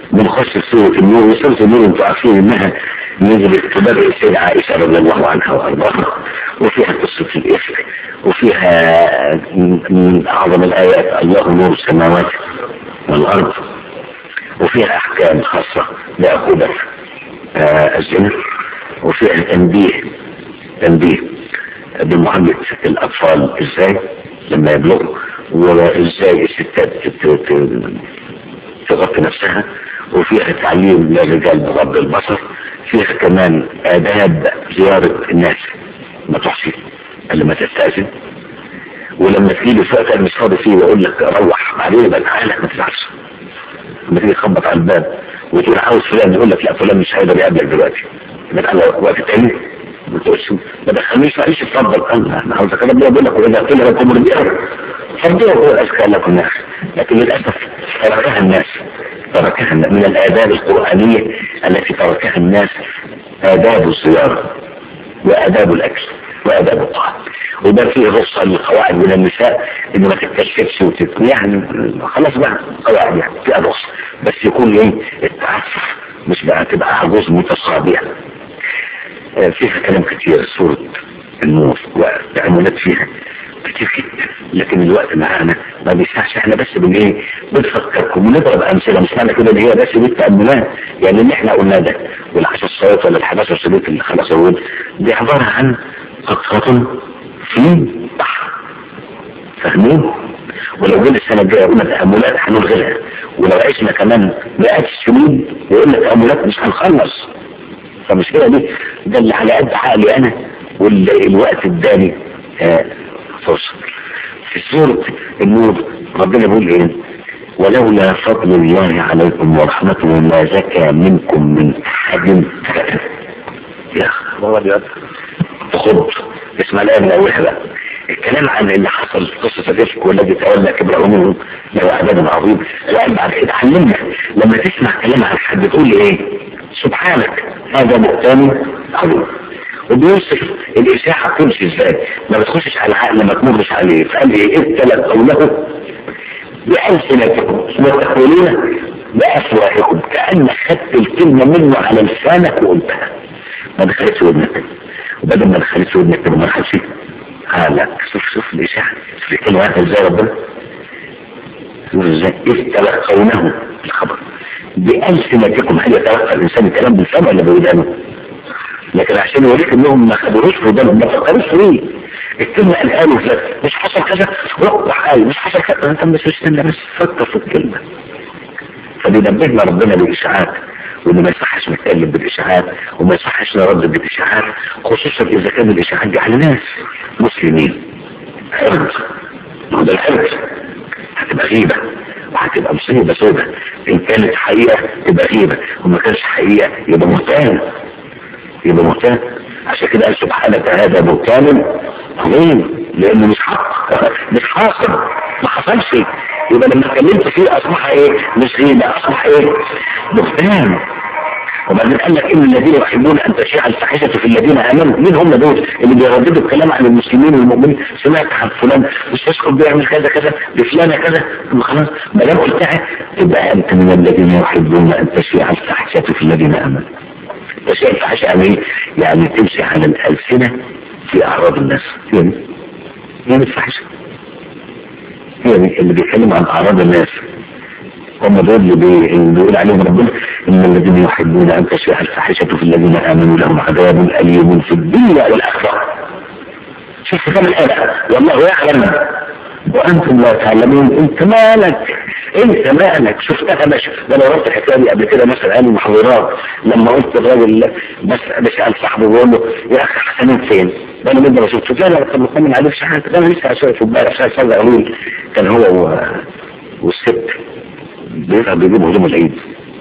بنخش في سورة النور وسورة النور انتوا عارفين انها نزلت تبرئ السيدة عائشة رضي الله عنها وارضاها وفيها قصة الإفك وفيها من أعظم الآيات الله نور السماوات والأرض وفيها أحكام خاصة لعقوبة آه الزنا وفيها تنبيه تنبيه بمعاملة الأطفال إزاي لما يبلغوا وإزاي الستات تغطي نفسها وفيها تعليم للرجال بغض البصر فيها كمان آداب زيارة الناس ما تحصي اللي ما تستأذن ولما تجيلي فوق مش فاضي فيه واقول لك روح بعدين يبقى تعالى ما تزعلش لما تيجي تخبط على الباب وتقول عاوز فلان يقول لك لا فلان مش هيقدر يقابلك دلوقتي يبقى تعالى وقت تاني ما تقولش ما دخلنيش معلش اتفضل انا عاوز اكلم بقول لك واذا قيل لكم ارجعوا فارجعوا هو اذكى لكم يا اخي لكن للاسف تركها الناس تركها من الآداب القرآنية التي تركها الناس آداب الزيارة وآداب الأكل وآداب الطعام وده فيه رخصة للقواعد من النساء إن ما تتكشفش وتت يعني خلاص بقى قواعد يعني فيها رخصة بس يكون إيه التعسف مش بقى تبقى عجوز متصابية فيها كلام كتير سورة النور وتأملات فيها كتير جدا لكن الوقت معانا ما بيسعش احنا بس بن ايه بنفكركم ونضرب امثله مش معنى كده ان هي بس بالتاملات يعني اللي احنا قلناه ده والعشر صوت ولا ال11 شريط اللي خلاص اقول دي عباره عن قطره في بحر فاهمين؟ ولو جينا السنه الجايه قلنا تاملات هنلغيها ولو عشنا كمان مئات السنين وقلنا تاملات مش هنخلص فمش كده دي ده اللي على قد عقلي انا والوقت اداني آه فرصة في سورة النور ربنا بيقول ايه ولولا فضل الله عليكم ورحمته ما زكى منكم من احد يا اخي خد اسمع الآية من أولها بقى الكلام عن اللي حصل في قصة الرفق والذي تولى كبره منهم له عذاب عظيم لا بعد كده علمنا لما تسمع كلام عن حد تقول ايه سبحانك هذا بهتان عظيم وبيوصف الإشاعة تمشي ازاي ما بتخشش على عقل ما تمرش عليه فقال ايه ابتلت قوله بألسنتكم وتقولون بأفواهكم كأن خدت الكلمة منه على لسانك وقلتها ما دخلتش ودنك وبدل ما دخلتش ودنك تبقى ما دخلتش لا شوف شوف الإشاعة شوف الكلمة واحدة ازاي ربنا شوف ازاي استلقونه الخبر بألسنتكم هل يتلقى الإنسان الكلام بالفم ولا بودانه؟ لكن عشان يوريك انهم ما خدوش في ودانهم ما فكروش فيه الكلمة قالها له مش حصل كذا روح قال مش حصل كذا انت مش مستنى بس فكر في الكلمة فبينبهنا ربنا بالإشاعات وإن ما يصحش نتكلم بالإشاعات وما يصحش نرد بالإشاعات خصوصا إذا كان الإشاعات دي على ناس مسلمين حرج ما ده الحرج هتبقى غيبة وهتبقى مصيبة سودة إن كانت حقيقة تبقى غيبة وما كانش حقيقة يبقى مهتان يبقى مهتان عشان كده قال سبحانك هذا بهتان عظيم لانه مش حق مش حاصل ما حصلش يبقى لما اتكلمت فيه اصبح ايه مش غيبه اصبح ايه بهتان وبعدين قال لك ان الذين يحبون ان تشيع الفاحشه في الذين امنوا مين هم دول اللي بيرددوا الكلام عن المسلمين والمؤمنين سمعت عن فلان مش تسكت بيعمل كذا كذا بفلانه كذا خلاص ما دام قلتها تبقى انت من الذين يحبون ان تشيع الفاحشه في الذين امنوا تشيع الفاحشه يعني يعني تمشي على الالسنه في اعراض الناس يعني يعني الفاحشه يعني اللي بيتكلم عن اعراض الناس هم دول اللي بيقول عليهم ربنا ان الذين يحبون ان تشيع الفاحشه في الذين امنوا لهم عذاب اليم في الدنيا والاخره شوف كم الايه والله يعلم وانتم لا تعلمون انت مالك انت مالك شفتها ماشي ده انا رحت الحكايه دي قبل كده مثلا قال المحاضرات لما قلت الراجل بس بسال صاحبه بقول له يا اخي حسنين فين؟ ده انا مده ما شفته لا لا طب ما عليه في حاجه انا لسه شايفه امبارح شايف صدق قانون كان هو و... والست بيبقى بيجيبوا هدوم العيد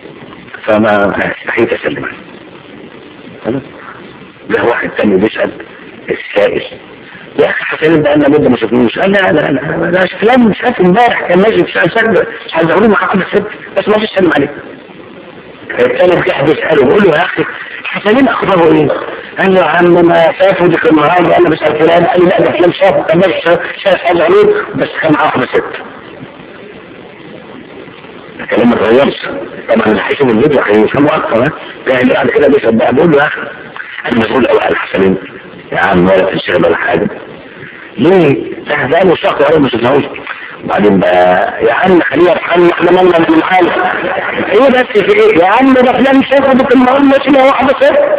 فما استحيت اسلم عليه خلاص ده واحد تاني بيسال السائل يا اخي حسين ده انا مده ما شفنوش قال لا لا لا ده فلان مش عارف امبارح كان ماشي في شهر سجل مش عايز اقول مع عقد الست بس ما فيش سلم عليه الثاني في واحد يساله بيقول له يا اخي حسين اخباره ايه؟ قال له يا عم ما شافه دي في النهارده انا بسال فلان قال لي لا ده فلان شافه كان ماشي شاف حاجه عليه بس كان معاه واحده ست الكلام ما اتغيرش طبعا اللي هيشوف الفيديو هيفهموا اكتر ها ده اللي بعد كده بيصدق بقول له يا اخي انا مسؤول قوي على الحسنين يا عم ولا تنشغل ولا حاجه ليه؟ ده ده له شهر ولا ما شفناهوش وبعدين بقى يا عم خليه يرحمنا احنا مالنا من الحاله ايه بس في ايه يا عم ده فلان شافه المهم ماشي واحده صفر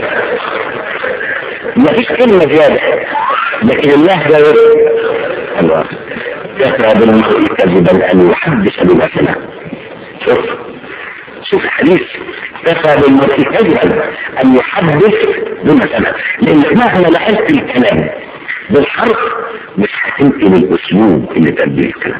مفيش كلمه زياده لكن اللهجه ايه؟ الله كفى بالمرء كذبا ان يحدث بما سمع شوف شوف الحديث كفى بالمرء كذبا ان يحدث بما سمع لانك مهما لاحظت الكلام بالحرف مش هتنقل الاسلوب اللي تقبل الكلام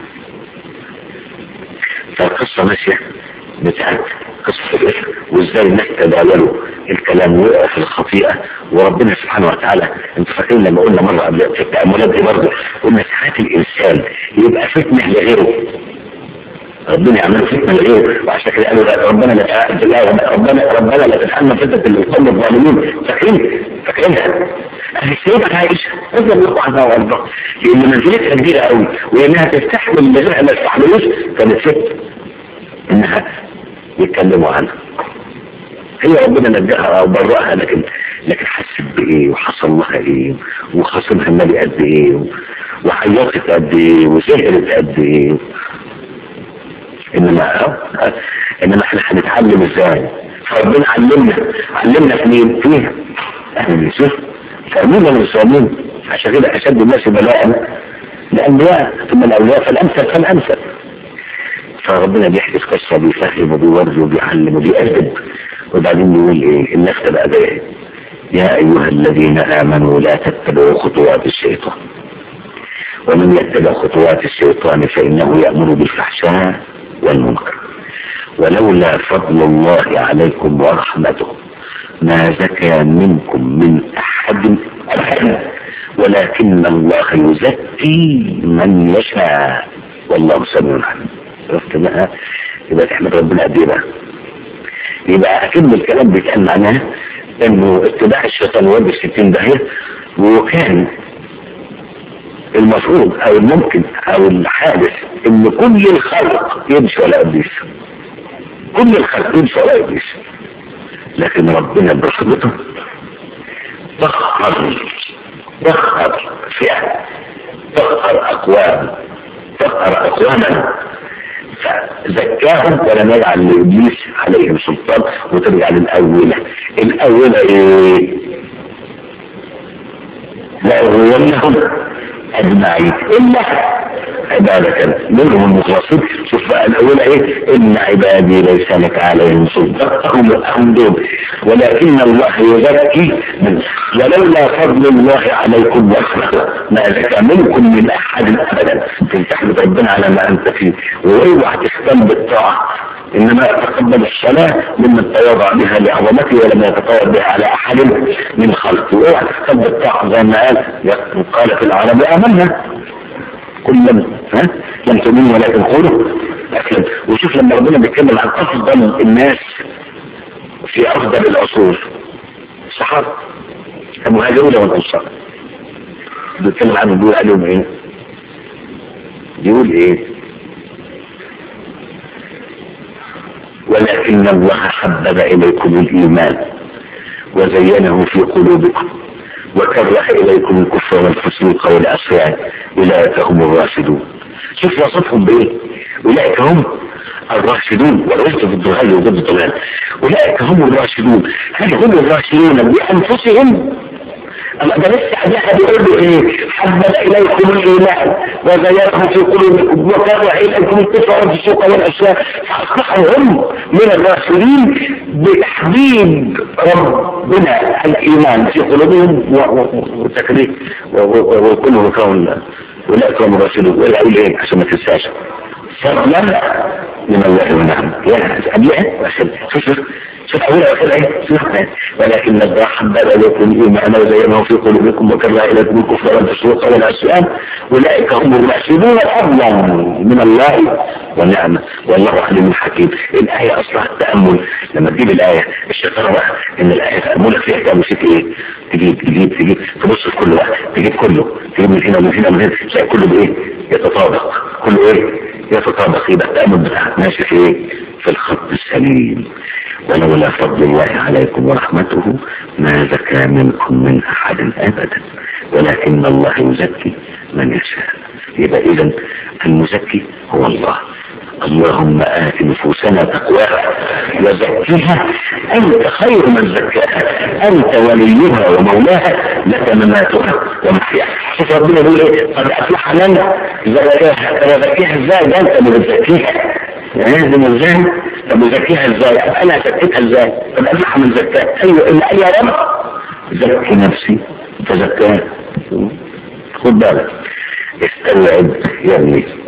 فالقصه ماشيه بتاعت قصه الاسم وازاي الناس تداولوا الكلام وقع في الخطيئه وربنا سبحانه وتعالى انتوا فاكرين لما قلنا مره قبل في التاملات دي برضه قلنا ساعات الانسان يبقى فتنه لغيره ربنا يعمله فتنه لغيره وعشان كده قالوا لا ربنا لا لا ربنا ربنا لا تجعلنا فتنه للقوم الظالمين فاكرين فاكرينها السيدة عائشة رضي الله عنها وارضاها لان منزلتها كبيره قوي وانها تستحمل اللي غيرها ما يستحملوش كانت ست انها يتكلموا عنها هي ربنا نجاها او برأها لكن لكن حست بايه وحصل لها ايه وخصمها النبي قد ايه وعيطت قد ايه وسهرت قد ايه انما انما احنا هنتعلم ازاي فربنا علمنا علمنا في مين فيها اهل اليوسف فاهمين ولا مش فاهمين عشان كده اشد الناس بلاء الانبياء ثم الاولياء فالامثل فالامثل فربنا بيحدث قصة بيفهم وبيوري وبيعلم وبيأدب وبعدين يقول ايه الناس تبقى ده يا ايها الذين امنوا لا تتبعوا خطوات الشيطان ومن يتبع خطوات الشيطان فانه يأمر بالفحشاء والمنكر ولولا فضل الله عليكم ورحمته ما زكى منكم من احد ابدا ولكن الله يزكي من يشاء والله سميع عليم عرفت بقى يبقى تحمد ربنا قد ايه بقى يبقى اكيد الكلام بيتقال معناه انه اتباع الشيطان ورد الستين داهية وكان المفروض او الممكن او الحادث ان كل الخلق يمشي ولا ابليس كل الخلق يمشي ولا ابليس لكن ربنا برحمته طهر طهر فئة طهر اقوام طهر اقواما فزكاهم ولم يجعل لابليس عليهم سلطان وترجع للاولى الاولى ايه لاغوينهم اجمعين الا عبادك منهم المخلصين شوف بقى الاولى ايه ان عبادي ليس لك عليهم سلطان هم دول ولكن الله يزكي من ولولا فضل الله عليكم ورحمته ما زكى منكم من احد ابدا تحمد ربنا على ما انت فيه واوعى تهتم بالطاعه انما يتقبل الصلاه ممن تواضع بها لعظمته ولم يتطور بها على احد من خلقه واوعى تهتم بالطاعه زي ما قال قالت العرب امنا كل لم ها لم تؤمنوا ولكن قولوا اسلم وشوف لما ربنا بيتكلم عن افضل الناس في افضل العصور الصحابه المهاجرون والانصار بيتكلم عنهم بيقول عليهم ايه بيقول ايه ولكن الله حبب اليكم الايمان وزينه في قلوبكم وكره اليكم الكفر والفسوق والعصيان اولئك هم الراشدون شوف وصفهم بايه اولئك هم الراشدون والرشد ضد الغي وضد الضلال اولئك هم الراشدون هل هم الراشدون بانفسهم أما ده لسه حديث بيقول له ايه حبب اليكم الايمان وزينه في قلوبكم وكره اليكم الكفر والفسوق والعصيان فاصبحوا هم من الراشدين بتحبيب ربنا الايمان في قلوبهم وتكليف وكله كون اولئك هم الراشدون ولا اقول ايه عشان ما تنساش فضلا من الله ونعم يعني قبلها عشان شوف شوف أولى وكذا إيه سنة ولكن الله حبب إليكم الإيمان وزينه في قلوبكم وكره إليكم الكفر والفسوق والعصيان أولئك هم الراشدون فضلا من الله ونعمة والله عليم حكيم الآية أصلها التأمل لما تجيب الآية الشيطان بقى إن الآية تأملك فيها كام وست إيه تجيب تجيب تجيب تبص في كل واحد تجيب كله تجيب من هنا ومن هنا ومن هنا تلاقي كله بإيه يتطابق كله إيه يتطابق يبقى التأمل بتاعك ماشي في إيه في الخط السليم ولولا فضل الله عليكم ورحمته ما زكى منكم من أحد أبدا ولكن الله يزكي من يشاء يبقى إذا المزكي هو الله اللهم آت نفوسنا تقواها وزكيها أنت خير من زكاها أنت وليها ومولاها لك مماتها ومحياها شوف ربنا بيقول إيه قد أفلح من زكاها طب أزكيها إزاي ده أنت اللي بتزكيها لازم ازاي طب ازكيها ازاي انا زكيتها ازاي طب افلح من زكاها ايوه ان اي رب زكي نفسي فزكاها خد بالك استوعب يا ابني